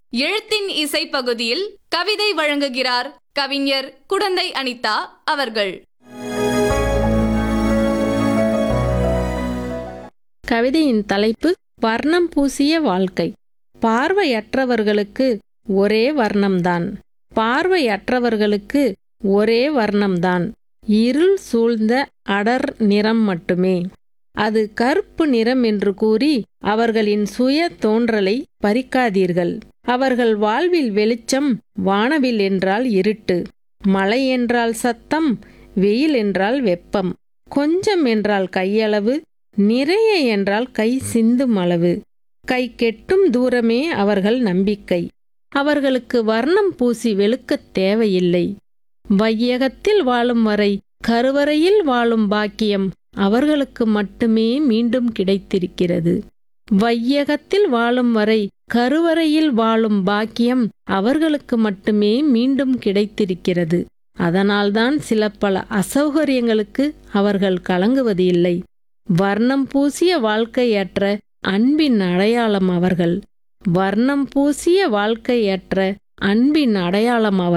எழுத்தின் இசை பகுதியில் கவிதை வழங்குகிறார் கவிஞர் குடந்தை அனிதா அவர்கள் கவிதையின் தலைப்பு வர்ணம் பூசிய வாழ்க்கை பார்வையற்றவர்களுக்கு ஒரே வர்ணம்தான் பார்வையற்றவர்களுக்கு ஒரே வர்ணம்தான் இருள் சூழ்ந்த அடர் நிறம் மட்டுமே அது கருப்பு நிறம் என்று கூறி அவர்களின் சுய தோன்றலை பறிக்காதீர்கள் அவர்கள் வாழ்வில் வெளிச்சம் வானவில் என்றால் இருட்டு மழை என்றால் சத்தம் வெயில் என்றால் வெப்பம் கொஞ்சம் என்றால் கையளவு நிறைய என்றால் கை சிந்தும் அளவு கை கெட்டும் தூரமே அவர்கள் நம்பிக்கை அவர்களுக்கு வர்ணம் பூசி வெளுக்கத் தேவையில்லை வையகத்தில் வாழும் வரை கருவறையில் வாழும் பாக்கியம் அவர்களுக்கு மட்டுமே மீண்டும் கிடைத்திருக்கிறது வையகத்தில் வாழும் வரை கருவறையில் வாழும் பாக்கியம் அவர்களுக்கு மட்டுமே மீண்டும் கிடைத்திருக்கிறது அதனால்தான் சில பல அசௌகரியங்களுக்கு அவர்கள் கலங்குவது இல்லை வர்ணம் பூசிய வாழ்க்கையற்ற அன்பின் அடையாளம் அவர்கள் வர்ணம் பூசிய வாழ்க்கையற்ற அன்பின் அடையாளம் அவர்